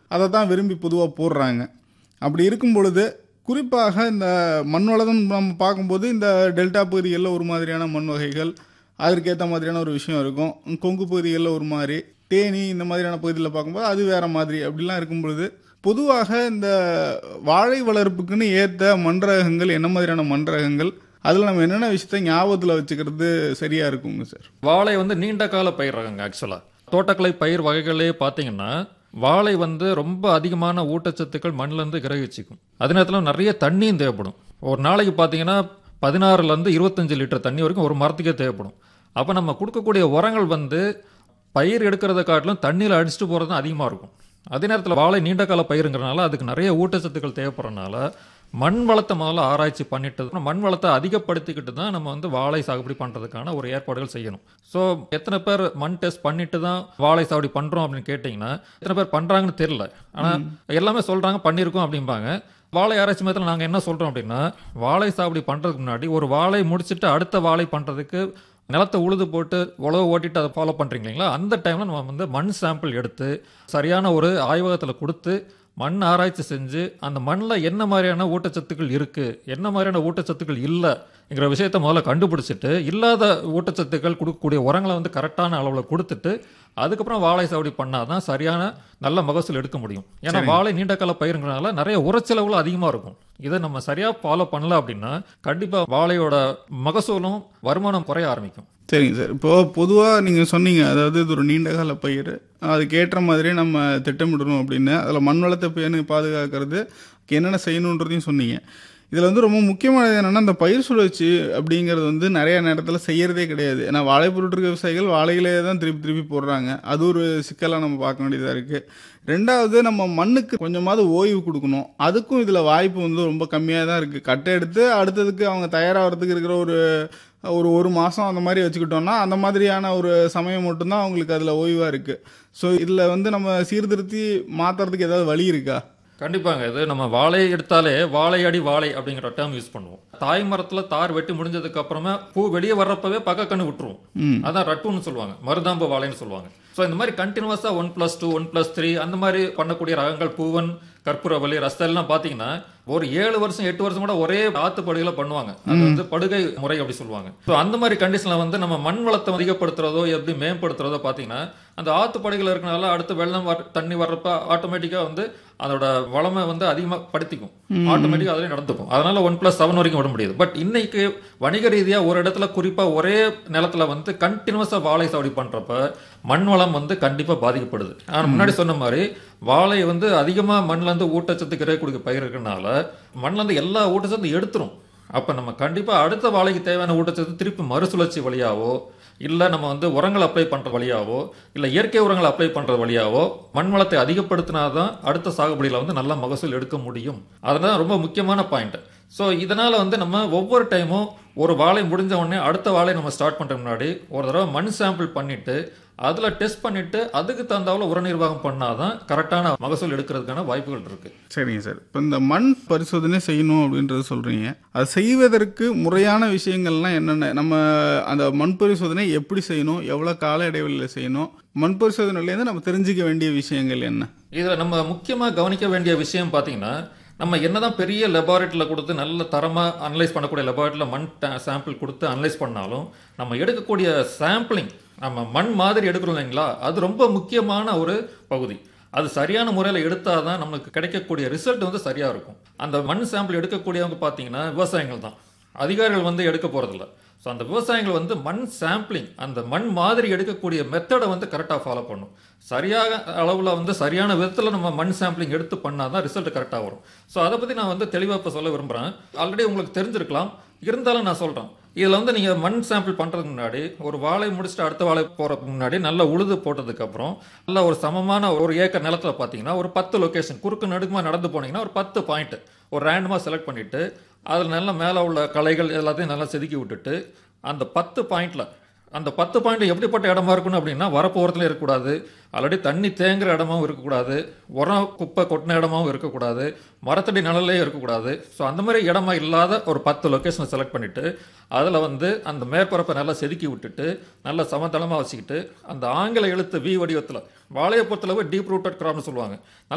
அதை தான் விரும்பி பொதுவாக போடுறாங்க அப்படி இருக்கும் பொழுது குறிப்பாக இந்த மண் வளம் நம்ம பார்க்கும்போது இந்த டெல்டா பகுதிகளில் ஒரு மாதிரியான மண் வகைகள் அதற்கேற்ற மாதிரியான ஒரு விஷயம் இருக்கும் கொங்கு பகுதிகளில் ஒரு மாதிரி தேனி இந்த மாதிரியான பகுதியில் பார்க்கும்போது அது வேற மாதிரி அப்படிலாம் இருக்கும் பொழுது பொதுவாக இந்த வாழை வளர்ப்புக்குன்னு ஏற்ற மண் ரகங்கள் என்ன மாதிரியான மண் ரகங்கள் அதில் நம்ம என்னென்ன விஷயத்த ஞாபகத்தில் வச்சுக்கிறது சரியா இருக்குங்க சார் வாழை வந்து நீண்ட கால பயிர் ரகங்க ஆக்சுவலாக தோட்டக்கலை பயிர் வகைகளே பார்த்தீங்கன்னா வாழை வந்து ரொம்ப அதிகமான ஊட்டச்சத்துக்கள் மண்ணிலேருந்து கிரகிச்சிக்கும் அதே நேரத்தில் நிறைய தண்ணியும் தேவைப்படும் ஒரு நாளைக்கு பார்த்தீங்கன்னா பதினாறுலேருந்து இருபத்தஞ்சு லிட்டர் தண்ணி வரைக்கும் ஒரு மரத்துக்கே தேவைப்படும் அப்போ நம்ம கொடுக்கக்கூடிய உரங்கள் வந்து பயிர் எடுக்கிறத காட்டிலும் தண்ணியில் அடிச்சுட்டு போகிறது தான் அதிகமாக இருக்கும் அதே நேரத்தில் வாழை நீண்ட கால பயிருங்கிறனால அதுக்கு நிறைய ஊட்டச்சத்துக்கள் தேவைப்படுறதுனால மண் வளத்தை முதல்ல ஆராய்ச்சி பண்ணிட்டு மண் வளத்தை அதிகப்படுத்திக்கிட்டு தான் நம்ம வந்து வாழை சாகுபடி பண்ணுறதுக்கான ஒரு ஏற்பாடுகள் செய்யணும் ஸோ எத்தனை பேர் மண் டெஸ்ட் பண்ணிட்டு தான் வாழை சாகுபடி பண்ணுறோம் அப்படின்னு கேட்டிங்கன்னா எத்தனை பேர் பண்ணுறாங்கன்னு தெரியல ஆனால் எல்லாமே சொல்கிறாங்க பண்ணியிருக்கோம் அப்படிம்பாங்க வாழை ஆராய்ச்சி மையத்தில் நாங்கள் என்ன சொல்கிறோம் அப்படின்னா வாழை சாகுபடி பண்ணுறதுக்கு முன்னாடி ஒரு வாழை முடிச்சுட்டு அடுத்த வாழை பண்ணுறதுக்கு நிலத்தை உழுது போட்டு உழவு ஓட்டிட்டு அதை ஃபாலோ பண்ணுறீங்க இல்லைங்களா அந்த டைமில் நம்ம வந்து மண் சாம்பிள் எடுத்து சரியான ஒரு ஆய்வகத்தில் கொடுத்து மண் ஆராய்ச்சி செஞ்சு அந்த மண்ணில் என்ன மாதிரியான ஊட்டச்சத்துக்கள் இருக்குது என்ன மாதிரியான ஊட்டச்சத்துக்கள் இல்லைங்கிற விஷயத்த முதல்ல கண்டுபிடிச்சிட்டு இல்லாத ஊட்டச்சத்துக்கள் கொடுக்கக்கூடிய உரங்களை வந்து கரெக்டான அளவில் கொடுத்துட்டு அதுக்கப்புறம் வாழை சாவடி பண்ணாதான் சரியான நல்ல மகசூல் எடுக்க முடியும் ஏன்னா வாழை நீண்ட கால பயிருங்கிறனால நிறைய உரச்செலவுகள் அதிகமாக இருக்கும் இதை நம்ம சரியாக ஃபாலோ பண்ணல அப்படின்னா கண்டிப்பாக வாழையோட மகசூலும் வருமானம் குறைய ஆரம்பிக்கும் சரிங்க சார் இப்போ பொதுவாக நீங்கள் சொன்னீங்க அதாவது இது ஒரு நீண்ட கால பயிர் அதுக்கேற்ற மாதிரியே நம்ம திட்டமிடணும் அப்படின்னு அதில் மண் வளத்தை பேணி பாதுகாக்கிறது என்னென்ன செய்யணுன்றதையும் சொன்னீங்க இதில் வந்து ரொம்ப முக்கியமானது என்னென்னா இந்த பயிர் சுழற்சி அப்படிங்கிறது வந்து நிறைய நேரத்தில் செய்யறதே கிடையாது ஏன்னா வாழை பொருட்கள் விவசாயிகள் வாழையிலே தான் திருப்பி திருப்பி போடுறாங்க அது ஒரு சிக்கலாக நம்ம பார்க்க வேண்டியதாக இருக்குது ரெண்டாவது நம்ம மண்ணுக்கு கொஞ்சமாவது ஓய்வு கொடுக்கணும் அதுக்கும் இதில் வாய்ப்பு வந்து ரொம்ப கம்மியாக தான் இருக்குது கட்டை எடுத்து அடுத்ததுக்கு அவங்க தயாராகிறதுக்கு இருக்கிற ஒரு ஒரு ஒரு மாதம் அந்த மாதிரி வச்சுக்கிட்டோம்னா அந்த மாதிரியான ஒரு சமயம் மட்டும்தான் அவங்களுக்கு அதில் ஓய்வாக இருக்குது ஸோ இதில் வந்து நம்ம சீர்திருத்தி மாற்றுறதுக்கு ஏதாவது வழி இருக்கா கண்டிப்பாங்க இது நம்ம வாழை எடுத்தாலே வாழை அடி வாழை அப்படிங்கிற டேர்ம் யூஸ் பண்ணுவோம் தாய் மரத்துல தார் வெட்டி முடிஞ்சதுக்கு அப்புறமா பூ வெளியே வர்றப்பவே பக்க கண்ணு விட்டுருவோம் அதான் ரட்டுன்னு சொல்லுவாங்க மருதாம்பு வாழைன்னு சொல்லுவாங்க ஸோ இந்த மாதிரி கண்டினியூஸா one plus two one plus three அந்த மாதிரி பண்ணக்கூடிய ரகங்கள் பூவன் கற்பூரவல்லி ரஸ்தெல்லாம் பாத்தீங்கன்னா ஒரு ஏழு வருஷம் எட்டு வருஷம் கூட ஒரே ஆத்து படுகையில பண்ணுவாங்க அது வந்து படுகை முறை அப்படி சொல்லுவாங்க ஸோ அந்த மாதிரி கண்டிஷன்ல வந்து நம்ம மண் வளத்தை அதிகப்படுத்துறதோ எப்படி மேம்படுத்துறதோ பாத்தீங்கன்னா அந்த ஆத்து படுகையில் இருக்கனால அடுத்து வெள்ளம் வர தண்ணி வர்றப்ப ஆட்டோமேட்டிக்கா வந்து அதோட வளமை வந்து அதிகமாக படுத்திக்கும் ஆட்டோமேட்டிக்காக அதிலே நடந்துக்கும் அதனால ஒன் பிளஸ் செவன் வரைக்கும் விட முடியாது பட் இன்னைக்கு வணிக ரீதியா ஒரு இடத்துல குறிப்பா ஒரே நிலத்துல வந்து கண்டினியூஸா வாழை சாவடி பண்றப்ப மண் வளம் வந்து கண்டிப்பா பாதிக்கப்படுது ஆனா முன்னாடி சொன்ன மாதிரி வாழை வந்து அதிகமா மண்ணுல இருந்து ஊட்டச்சத்து கிடைக்கக்கூடிய பயிர் இருக்கனால மண்ணுல இருந்து எல்லா ஊட்டச்சத்து எடுத்துரும் அப்ப நம்ம கண்டிப்பா அடுத்த வாழைக்கு தேவையான ஊட்டச்சத்து திருப்பி மறுசுழற்சி வழியாவோ இல்லை நம்ம வந்து உரங்கள் அப்ளை பண்ணுற வழியாவோ இல்லை இயற்கை உரங்கள் அப்ளை பண்ணுற வழியாவோ மண் வளத்தை அதிகப்படுத்தினாதான் அடுத்த சாகுபடியில் வந்து நல்ல மகசூல் எடுக்க முடியும் அதுதான் ரொம்ப முக்கியமான பாயிண்ட் ஸோ இதனால் வந்து நம்ம ஒவ்வொரு டைமும் ஒரு வாழை முடிஞ்ச உடனே அடுத்த வாழை நம்ம ஸ்டார்ட் பண்ணுற முன்னாடி ஒரு தடவை மண் சாம்பிள் பண்ணிட்டு அதில் டெஸ்ட் பண்ணிட்டு அதுக்கு தகுந்தாவில் உர நிர்வாகம் பண்ணாதான் கரெக்டான மகசூல் எடுக்கிறதுக்கான வாய்ப்புகள் இருக்கு சரிங்க சார் இப்போ இந்த மண் பரிசோதனை செய்யணும் அப்படின்றத சொல்கிறீங்க அது செய்வதற்கு முறையான விஷயங்கள்லாம் என்னென்ன நம்ம அந்த மண் பரிசோதனை எப்படி செய்யணும் எவ்வளோ கால இடைவெளியில் செய்யணும் மண் பரிசோதனையிலேருந்து நம்ம தெரிஞ்சுக்க வேண்டிய விஷயங்கள் என்ன இதில் நம்ம முக்கியமாக கவனிக்க வேண்டிய விஷயம் பார்த்தீங்கன்னா நம்ம என்னதான் பெரிய லெபார்ட்டரியில் கொடுத்து நல்ல தரமாக அனலைஸ் பண்ணக்கூடிய லெபார்ட்டரியில் மண் சாம்பிள் கொடுத்து அனலைஸ் பண்ணாலும் நம்ம எடுக்கக்கூடிய சாம்பிளிங் நம்ம மண் மாதிரி எடுக்கிறோம் இல்லைங்களா அது ரொம்ப முக்கியமான ஒரு பகுதி அது சரியான முறையில் எடுத்தால் தான் நமக்கு கிடைக்கக்கூடிய ரிசல்ட் வந்து சரியாக இருக்கும் அந்த மண் சாம்பிள் எடுக்கக்கூடியவங்க பார்த்தீங்கன்னா விவசாயிகள் தான் அதிகாரிகள் வந்து எடுக்க போகிறதில்ல ஸோ அந்த விவசாயிகள் வந்து மண் சாம்பிளிங் அந்த மண் மாதிரி எடுக்கக்கூடிய மெத்தடை வந்து கரெக்டாக ஃபாலோ பண்ணும் சரியாக அளவில் வந்து சரியான விதத்தில் நம்ம மண் சாம்பிளிங் எடுத்து பண்ணால் தான் ரிசல்ட் கரெக்டாக வரும் ஸோ அதை பற்றி நான் வந்து தெளிவாக இப்போ சொல்ல விரும்புகிறேன் ஆல்ரெடி உங்களுக்கு தெரிஞ்சிருக்கலாம் இருந்தாலும் நான் சொல்கிறேன் இதில் வந்து நீங்கள் மண் சாம்பிள் பண்ணுறதுக்கு முன்னாடி ஒரு வாழை முடிச்சுட்டு அடுத்த வாழை போகிறதுக்கு முன்னாடி நல்லா உழுது போட்டதுக்கப்புறம் நல்ல ஒரு சமமான ஒரு ஏக்கர் நிலத்தில் பார்த்தீங்கன்னா ஒரு பத்து லொக்கேஷன் குறுக்கு நடுக்குமா நடந்து போனீங்கன்னா ஒரு பத்து பாயிண்ட் ஒரு ரேண்டமாக செலக்ட் பண்ணிவிட்டு அதில் நல்லா மேலே உள்ள கலைகள் எல்லாத்தையும் நல்லா செதுக்கி விட்டுட்டு அந்த பத்து பாயிண்டில் அந்த பத்து பாயிண்ட் எப்படிப்பட்ட இடமா இருக்கணும் அப்படின்னா வரப்போகிறதுல இருக்கக்கூடாது ஆல்ரெடி தண்ணி தேங்குற இடமாவும் இருக்கக்கூடாது உரம் குப்பை கொட்டின இடமாவும் இருக்கக்கூடாது மரத்தடி நிழலே இருக்கக்கூடாது ஸோ அந்த மாதிரி இடமா இல்லாத ஒரு பத்து லொக்கேஷனை செலக்ட் பண்ணிவிட்டு அதில் வந்து அந்த மேற்பரப்பை நல்லா செதுக்கி விட்டுட்டு நல்லா சமதளமாக வச்சுக்கிட்டு அந்த ஆங்கில எழுத்து வி வடிவத்தில் வாழையை பொறுத்தளவு டீப் ரூட்டட் கிராப்னு சொல்லுவாங்க